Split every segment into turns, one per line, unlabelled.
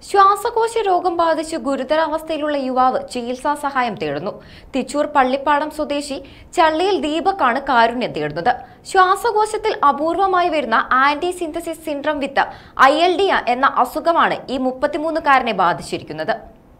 ശ്വാസകോശ രോഗം ബാധിച്ച് ഗുരുതരാവസ്ഥയിലുള്ള യുവാവ് ചികിത്സാ സഹായം തേടുന്നു തിച്ചൂർ പള്ളിപ്പാടം സ്വദേശി ചള്ളിയിൽ ദീപക്കാണ് കാരുണ്യം തേടുന്നത് ശ്വാസകോശത്തിൽ അപൂർവമായി വരുന്ന anti synthesis syndrome with I L D എന്ന അസുഖമാണ് ഈ മുപ്പത്തിമൂന്നുകാരനെ ബാധിച്ചിരിക്കുന്നത്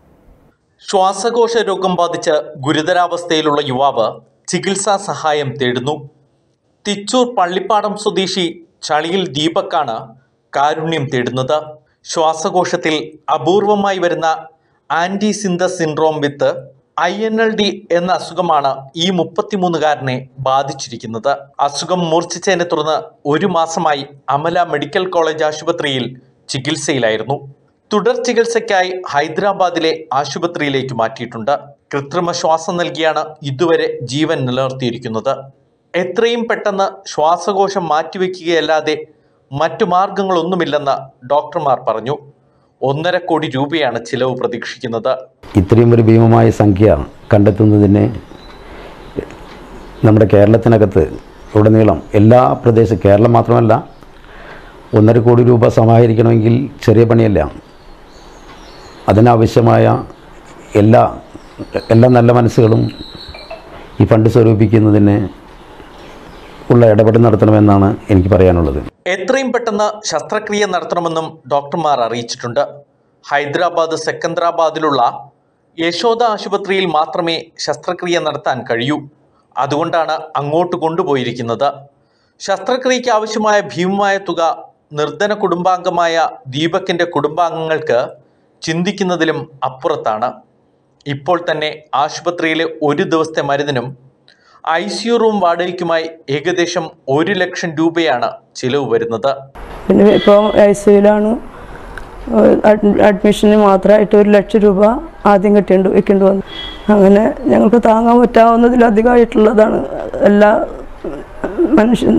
ശ്വാസകോശ രോഗം ബാധിച്ച് ഗുരുതരാവസ്ഥയിലുള്ള യുവാവ് ചികിത്സാ സഹായം തേടുന്നു തിച്ചൂർ പള്ളിപ്പാടം സ്വദേശി ചളിയിൽ ദീപക്കാണ് കാരുണ്യം തേടുന്നത് ശ്വാസകോശത്തിൽ അപൂർവമായി വരുന്ന anti synthase syndrome with I N L D എന്ന അസുഖമാണ് ഈ മുപ്പത്തിമൂന്നുകാരനെ ബാധിച്ചിരിക്കുന്നത് അസുഖം മൂർച്ഛിച്ചതിനെ തുടർന്ന് ഒരു മാസമായി അമല മെഡിക്കൽ കോളേജ് ആശുപത്രിയിൽ ചികിത്സയിലായിരുന്നു തുടർ ചികിത്സയ്ക്കായി ഹൈദരാബാദിലെ ആശുപത്രിയിലേക്ക് മാറ്റിയിട്ടുണ്ട് കൃത്രിമ ശ്വാസം നൽകിയാണ് ഇതുവരെ ജീവൻ നിലനിർത്തിയിരിക്കുന്നത് എത്രയും പെട്ടെന്ന് ശ്വാസകോശം മാറ്റിവെക്കുകയല്ലാതെ മറ്റു മാർഗങ്ങളൊന്നുമില്ലെന്ന് ഡോക്ടർമാർ പറഞ്ഞു ഒന്നര കോടി രൂപയാണ് ചിലവ് പ്രതീക്ഷിക്കുന്നത്
ഇത്രയും ഒരു ഭീമമായ സംഖ്യ കണ്ടെത്തുന്നതിന് നമ്മുടെ കേരളത്തിനകത്ത് ഉടനീളം എല്ലാ പ്രദേശ കേരളം മാത്രമല്ല ഒന്നര കോടി രൂപ സമാഹരിക്കണമെങ്കിൽ ചെറിയ പണിയല്ല അതിനാവശ്യമായ എല്ലാ എല്ലാ നല്ല മനസ്സുകളും ഈ ഫണ്ട് സ്വരൂപിക്കുന്നതിന് ഉള്ള ഇടപെടൽ നടത്തണമെന്നാണ് എനിക്ക് പറയാനുള്ളത്
എത്രയും പെട്ടെന്ന് ശസ്ത്രക്രിയ നടത്തണമെന്നും ഡോക്ടർമാർ അറിയിച്ചിട്ടുണ്ട് ഹൈദരാബാദ് സെക്കന്ദരാബാദിലുള്ള യശോദ ആശുപത്രിയിൽ മാത്രമേ ശസ്ത്രക്രിയ നടത്താൻ കഴിയൂ അതുകൊണ്ടാണ് അങ്ങോട്ട് കൊണ്ടുപോയിരിക്കുന്നത് ശസ്ത്രക്രിയയ്ക്ക് ആവശ്യമായ ഭീമമായ തുക നിർധന കുടുംബാംഗമായ ദീപകിൻ്റെ കുടുംബാംഗങ്ങൾക്ക് ചിന്തിക്കുന്നതിലും അപ്പുറത്താണ് ഇപ്പോൾ തന്നെ ആശുപത്രിയിലെ ഒരു ദിവസത്തെ മരുന്നിനും ഐ സി യു റൂം വാടകയ്ക്കുമായി ഏകദേശം ഒരു ലക്ഷം രൂപയാണ് ചിലവ് വരുന്നത്
പിന്നെ ഇപ്പോൾ ഐ സിയിലാണ് അഡ്മിഷന് മാത്രമായിട്ട് ഒരു ലക്ഷം രൂപ ആദ്യം കിട്ടേണ്ടി വെക്കേണ്ടി വന്നു അങ്ങനെ ഞങ്ങൾക്ക് താങ്ങാൻ പറ്റാവുന്നതിലധികമായിട്ടുള്ളതാണ് എല്ലാ മനുഷ്യൻ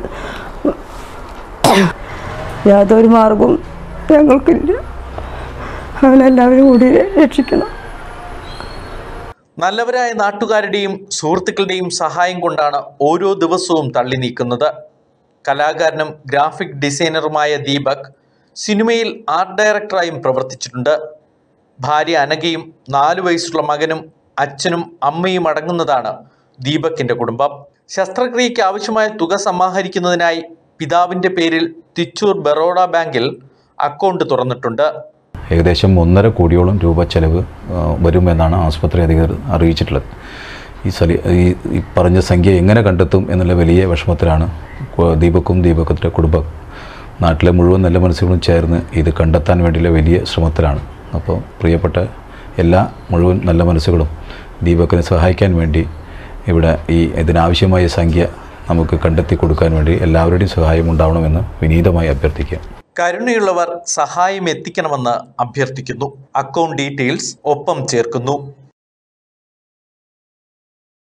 യാതൊരു മാർഗവും ഞങ്ങൾക്കില്ല അവനെല്ലാവരും കൂടി രക്ഷിക്കണം
നല്ലവരായ നാട്ടുകാരുടെയും സുഹൃത്തുക്കളുടെയും സഹായം കൊണ്ടാണ് ഓരോ ദിവസവും തള്ളി നീക്കുന്നത് കലാകാരനും ഗ്രാഫിക് ഡിസൈനറുമായ ദീപക് സിനിമയിൽ ആർട്ട് ഡയറക്ടറായും പ്രവർത്തിച്ചിട്ടുണ്ട് ഭാര്യ അനഘയും നാലു വയസ്സുള്ള മകനും അച്ഛനും അമ്മയും അടങ്ങുന്നതാണ് ദീപക്കിൻ്റെ കുടുംബം ശസ്ത്രക്രിയയ്ക്ക് ആവശ്യമായ തുക സമാഹരിക്കുന്നതിനായി പിതാവിൻ്റെ പേരിൽ തിച്ചൂർ ബറോഡ ബാങ്കിൽ അക്കൗണ്ട് തുറന്നിട്ടുണ്ട്
ഏകദേശം ഒന്നര കോടിയോളം രൂപ ചെലവ് ആ, വരുമെന്നാണ് ആസ്പത്രി അധികൃതർ അറിയിച്ചിട്ടുള്ളത് ഈ സലി ഈ ഈ പറഞ്ഞ സംഖ്യ എങ്ങനെ കണ്ടെത്തും എന്നുള്ള വലിയ വിഷമത്തിലാണ് കു- ദീപക്കും ദീപകത്തിൻ്റെ കുടുംബം നാട്ടിലെ മുഴുവൻ നല്ല മനസ്സുകളും ചേർന്ന് ഇത് കണ്ടെത്താൻ വേണ്ടിയുള്ള വലിയ ശ്രമത്തിലാണ് അപ്പോൾ പ്രിയപ്പെട്ട എല്ലാ മുഴുവൻ നല്ല മനസ്സുകളും ദീപക്കിനെ സഹായിക്കാൻ വേണ്ടി ഇവിടെ ഈ ഇതിനാവശ്യമായ സംഖ്യ നമുക്ക് കണ്ടെത്തി കൊടുക്കാൻ വേണ്ടി എല്ലാവരുടെയും സഹായം ഉണ്ടാവണമെന്ന് വിനീതമായി അഭ്യർത്ഥിക്കുക
കരുണയുള്ളവർ സഹായം എത്തിക്കണമെന്ന് അഭ്യർത്ഥിക്കുന്നു അക്കൗണ്ട് ഡീറ്റെയിൽസ് ഒപ്പം ചേർക്കുന്നു